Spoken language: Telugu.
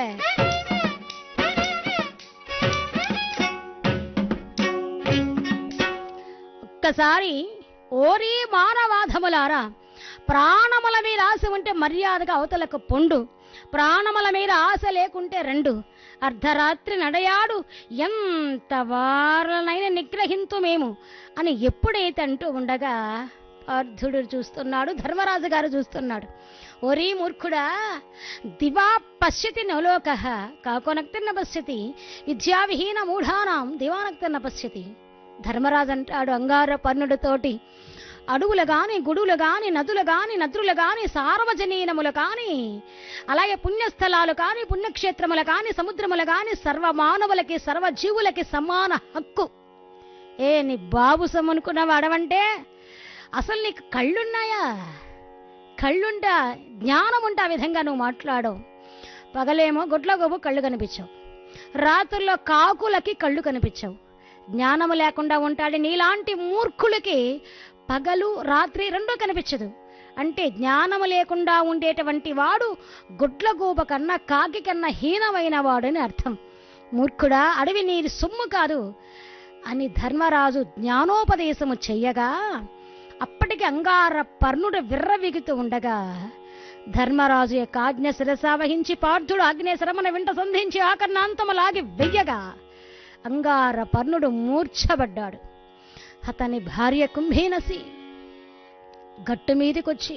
ఒక్కసారి ఓరి మానవాధములారా ప్రాణముల మీద ఆశ ఉంటే మర్యాదగా అవతలకు పొండు ప్రాణముల మీద ఆశ లేకుంటే రెండు అర్ధరాత్రి నడయాడు ఎంత వారలనైనా నిగ్రహింతు మేము అని ఎప్పుడైతే అంటూ ఉండగా అర్ధుడు చూస్తున్నాడు ధర్మరాజు గారు చూస్తున్నాడు ఓరీ మూర్ఖుడా దివా పశ్యతి నలోక కాకోనక్తిన్న పశ్యతి విద్యావిహీన మూఢానాం దివానక్తిన్న పశ్యతి ధర్మరాజు అంటాడు అంగార పర్ణుడితోటి అడవులు గాని గుడులు గాని నదులు గాని నదులు గాని సార్వజనీనములు కాని అలాగే పుణ్యస్థలాలు కాని పుణ్యక్షేత్రములు కాని సముద్రములు కాని సర్వ మానవులకి సర్వ జీవులకి సమాన హక్కు ఏ నీ బాబు సమ్మనుకున్నావు అడవంటే అసలు నీకు కళ్ళున్నాయా కళ్ళుంటా జ్ఞానం ఉంటే ఆ విధంగా నువ్వు మాట్లాడవు పగలేమో గుడ్లగోబు కళ్ళు కనిపించవు రాత్రుల్లో కాకులకి కళ్ళు కనిపించవు జ్ఞానము లేకుండా ఉంటాడు నీలాంటి మూర్ఖులకి పగలు రాత్రి రెండూ కనిపించదు అంటే జ్ఞానము లేకుండా ఉండేటువంటి వాడు గుడ్లగూబ కన్నా కాకి కన్నా హీనమైన వాడని అర్థం మూర్ఖుడా అడవి నీది సొమ్ము కాదు అని ధర్మరాజు జ్ఞానోపదేశము చెయ్యగా అప్పటికి అంగార పర్ణుడు విర్రవిగుతూ ఉండగా ధర్మరాజు యొక్క ఆజ్ఞ శిరస వహించి పార్థుడు ఆగ్నేశరమన వెంట సంధించి ఆకర్ణాంతము లాగి వెయ్యగా అంగార పర్ణుడు మూర్ఛబడ్డాడు అతని భార్య కుంభీనసి గట్టు మీదికొచ్చి